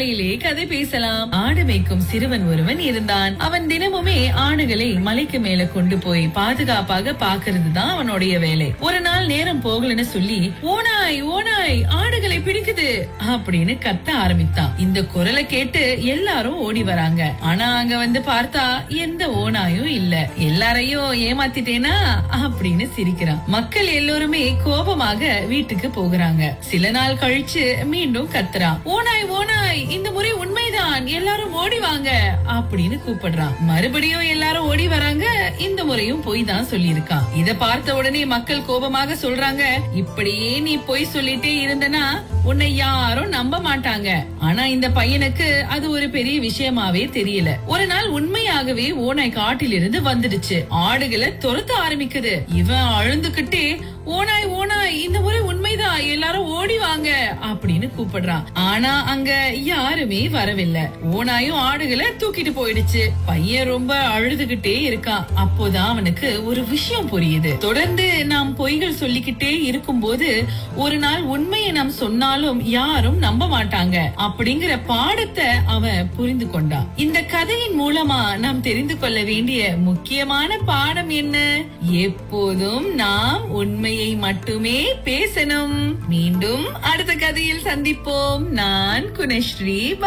காலையிலே கதை பேசலாம் ஆடு மேய்க்கும் சிறுவன் ஒருவன் இருந்தான் அவன் தினமுமே ஆடுகளை மலைக்கு மேல கொண்டு போய் பாதுகாப்பாக பாக்குறது தான் அவனுடைய வேலை ஒரு நாள் நேரம் போகலன்னு சொல்லி ஓனாய் ஓனாய் ஆடுகளை பிடிக்குது அப்படின்னு கத்த ஆரம்பித்தான் இந்த குரலை கேட்டு எல்லாரும் ஓடி வராங்க ஆனா அங்க வந்து பார்த்தா எந்த ஓனாயும் இல்ல எல்லாரையும் ஏமாத்திட்டேனா அப்படின்னு சிரிக்கிறான் மக்கள் எல்லோருமே கோபமாக வீட்டுக்கு போகிறாங்க சில நாள் கழிச்சு மீண்டும் கத்துறான் ஓனாய் ஓனாய் இந்த முறை உண்மைதான் எல்லாரும் ஓடி வாங்க அப்படின்னு கூப்பிடுறான் மறுபடியும் எல்லாரும் ஓடி வராங்க இந்த முறையும் பொய் தான் சொல்லியிருக்கான் இத பார்த்த உடனே மக்கள் கோபமாக சொல்றாங்க இப்படியே நீ பொய் சொல்லிட்டே இருந்தனா உன்னை யாரும் நம்ப மாட்டாங்க ஆனா இந்த பையனுக்கு அது ஒரு பெரிய விஷயமாவே தெரியல ஒரு நாள் உண்மையாகவே ஓனாய் காட்டிலிருந்து வந்துடுச்சு ஆடுகளை துரத்த ஆரம்பிக்குது இவன் அழுந்துகிட்டே ஓனாய் ஓனாய் இந்த முறை உண்மைதான் எல்லாரும் ஓடி வாங்க அப்படின்னு கூப்பிடுறான் ஆனா அங்க யாருமே வரவில்லை ஓனாயும் ஆடுகளை தூக்கிட்டு போயிடுச்சு பையன் ரொம்ப அழுதுகிட்டே இருக்கான் அப்போதான் அவனுக்கு ஒரு விஷயம் புரியுது தொடர்ந்து நாம் பொய்கள் சொல்லிக்கிட்டே இருக்கும்போது ஒரு நாள் உண்மையை நாம் சொன்னாலும் யாரும் நம்ப மாட்டாங்க அப்படிங்கிற பாடத்தை அவன் புரிந்து கொண்டான் இந்த கதையின் மூலமா நாம் தெரிந்து கொள்ள வேண்டிய முக்கியமான பாடம் என்ன எப்போதும் நாம் உண்மையை மட்டுமே பேசணும் மீண்டும் அடுத்த கதையில் சந்திப்போம் நான் குணஸ்ரீ